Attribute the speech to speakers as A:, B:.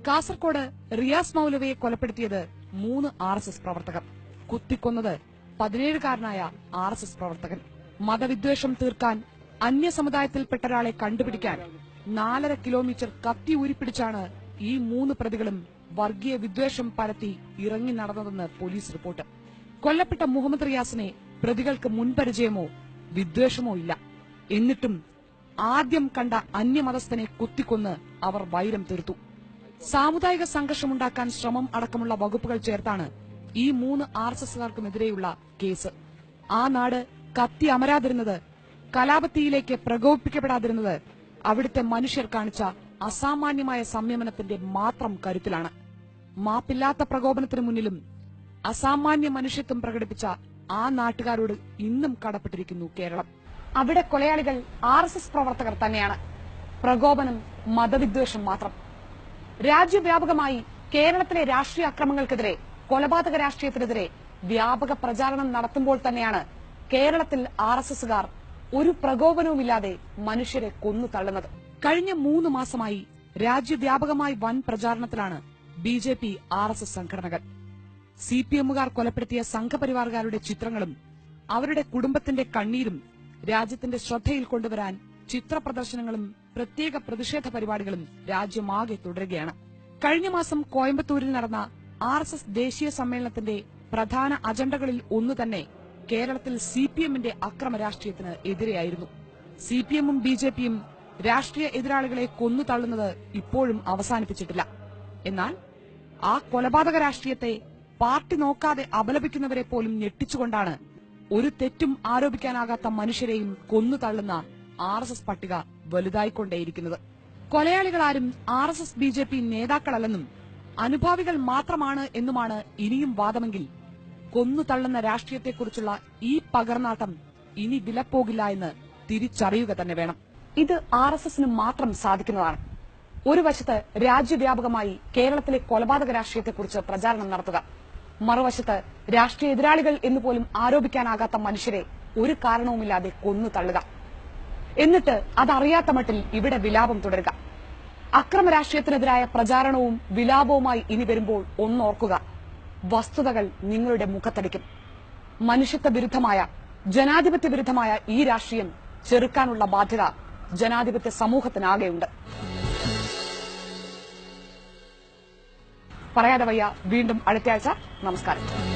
A: കാസർകോട് റിയാസ് മൌലവിയെ കൊലപ്പെടുത്തിയത് മൂന്ന് R S S പ്രവർത്തകർ കുത്തിക്കൊന്നത് പതിനേഴുകാരനായ ആർ എസ് എസ് പ്രവർത്തകൻ മതവിദ്വേഷം തീർക്കാൻ അന്യസമുദായത്തിൽപ്പെട്ട ഒരാളെ കണ്ടുപിടിക്കാൻ നാലര കിലോമീറ്റർ കത്തി ഊരിപ്പിടിച്ചാണ് ഈ മൂന്ന് പ്രതികളും വർഗീയ വിദ്വേഷം പരത്തി ഇറങ്ങി നടന്നതെന്ന് പോലീസ് റിപ്പോർട്ട് കൊല്ലപ്പെട്ട മുഹമ്മദ് റിയാസിനെ പ്രതികൾക്ക് മുൻപരിചയമോ വിദ്വേഷമോ ഇല്ല എന്നിട്ടും ആദ്യം കണ്ട അന്യമതസ്ഥനെ കുത്തിക്കൊന്ന് അവർ വൈരം തീർത്തു സാമുദായിക സംഘർഷമുണ്ടാക്കാൻ ശ്രമം അടക്കമുള്ള വകുപ്പുകൾ ചേർത്താണ് ഈ മൂന്ന് ആർ എസ് എസുകാർക്കുമെതിരെയുള്ള കേസ് ആ നാട് കത്തി അമരാതിരുന്നത് കലാപത്തിയിലേക്ക് പ്രകോപിപ്പിക്കപ്പെടാതിരുന്നത് അവിടുത്തെ മനുഷ്യർ കാണിച്ച അസാമാന്യമായ സംയമനത്തിന്റെ മാത്രം കരുത്തിലാണ് മാപ്പില്ലാത്ത പ്രകോപനത്തിന് മുന്നിലും അസാമാന്യ മനുഷ്യത്വം പ്രകടിപ്പിച്ച ആ നാട്ടുകാരോട് ഇന്നും കടപ്പെട്ടിരിക്കുന്നു കേരളം അവിടെ കൊലയാളികൾ ആർ എസ് എസ് പ്രവർത്തകർ തന്നെയാണ് പ്രകോപനം മതവിദ്വേഷം മാത്രം രാജ്യവ്യാപകമായി കേരളത്തിലെ രാഷ്ട്രീയ അക്രമങ്ങൾക്കെതിരെ കൊലപാതക രാഷ്ട്രീയത്തിനെതിരെ വ്യാപക പ്രചാരണം നടത്തുമ്പോൾ തന്നെയാണ് കേരളത്തിൽ ആർ എസ് എസുകാർ ഒരു പ്രകോപനവുമില്ലാതെ മനുഷ്യരെ കൊന്നു തള്ളുന്നത് കഴിഞ്ഞ മൂന്ന് മാസമായി രാജ്യവ്യാപകമായി വൻ പ്രചാരണത്തിലാണ് B J P R S S സംഘടനകൾ സി പി എമ്മുകാർ കൊലപ്പെടുത്തിയ സംഘപരിവാറുകാരുടെ ചിത്രങ്ങളും അവരുടെ കുടുംബത്തിന്റെ കണ്ണീരും രാജ്യത്തിന്റെ ശ്രദ്ധയിൽ കൊണ്ടുവരാൻ ചിത്ര പ്രദർശനങ്ങളും പ്രത്യേക പ്രതിഷേധ പരിപാടികളും രാജ്യമാകെ തുടരുകയാണ് കഴിഞ്ഞ മാസം കോയമ്പത്തൂരിൽ നടന്ന ആർ എസ് എസ് ദേശീയ സമ്മേളനത്തിന്റെ പ്രധാന അജണ്ടകളിൽ ഒന്നു തന്നെ കേരളത്തിൽ സി പി എമ്മിന്റെ അക്രമ രാഷ്ട്രീയത്തിന് എതിരെയായിരുന്നു സി പി എമ്മും ബി ജെ പിയും രാഷ്ട്രീയ എതിരാളികളെ കൊന്നു തള്ളുന്നത് ഇപ്പോഴും അവസാനിപ്പിച്ചിട്ടില്ല എന്നാൽ ആ കൊലപാതക രാഷ്ട്രീയത്തെ പാർട്ടി നോക്കാതെ അപലപിക്കുന്നവരെ പോലും ഞെട്ടിച്ചുകൊണ്ടാണ് ഒരു തെറ്റും ആരോപിക്കാനാകാത്ത മനുഷ്യരെയും കൊന്നു തള്ളുന്ന ആർ എസ് എസ് പട്ടിക വലുതായിക്കൊണ്ടേയിരിക്കുന്നത് കൊലയാളികളാരും R S S B J P നേതാക്കളല്ലെന്നും അനുഭാവികൾ മാത്രമാണ് എന്നുമാണ് ഇനിയും വാദമെങ്കിൽ കൊന്നു തള്ളുന്ന രാഷ്ട്രീയത്തെക്കുറിച്ചുള്ള ഈ പകർനാട്ടം ഇനി വിലപ്പോകില്ല എന്ന് തിരിച്ചറിയുക തന്നെ വേണം ഇത് ആർ എസ് എസിന് മാത്രം സാധിക്കുന്നതാണ് ഒരു വശത്ത് രാജ്യവ്യാപകമായി കേരളത്തിലെ കൊലപാതക രാഷ്ട്രീയത്തെക്കുറിച്ച് പ്രചാരണം നടത്തുക മറുവശത്ത് രാഷ്ട്രീയ എതിരാളികൾ എന്ന് പോലും ആരോപിക്കാനാകാത്ത മനുഷ്യരെ ഒരു കാരണവുമില്ലാതെ കൊന്നു തള്ളുക എന്നിട്ട് അതറിയാത്ത മട്ടിൽ ഇവിടെ വിലാപം തുടരുക അക്രമ രാഷ്ട്രീയത്തിനെതിരായ പ്രചാരണവും വിലാപവുമായി ഇനി വരുമ്പോൾ ഒന്നോർക്കുക വസ്തുതകൾ നിങ്ങളുടെ മുഖത്തടിക്കും മനുഷ്യത്വ വിരുദ്ധമായ ജനാധിപത്യ വിരുദ്ധമായ ഈ രാഷ്ട്രീയം ചെറുക്കാനുള്ള ബാധ്യത ജനാധിപത്യ സമൂഹത്തിനാകെയുണ്ട് പറയാതെ വയ്യ വീണ്ടും അടുത്തയാഴ്ച നമസ്കാരം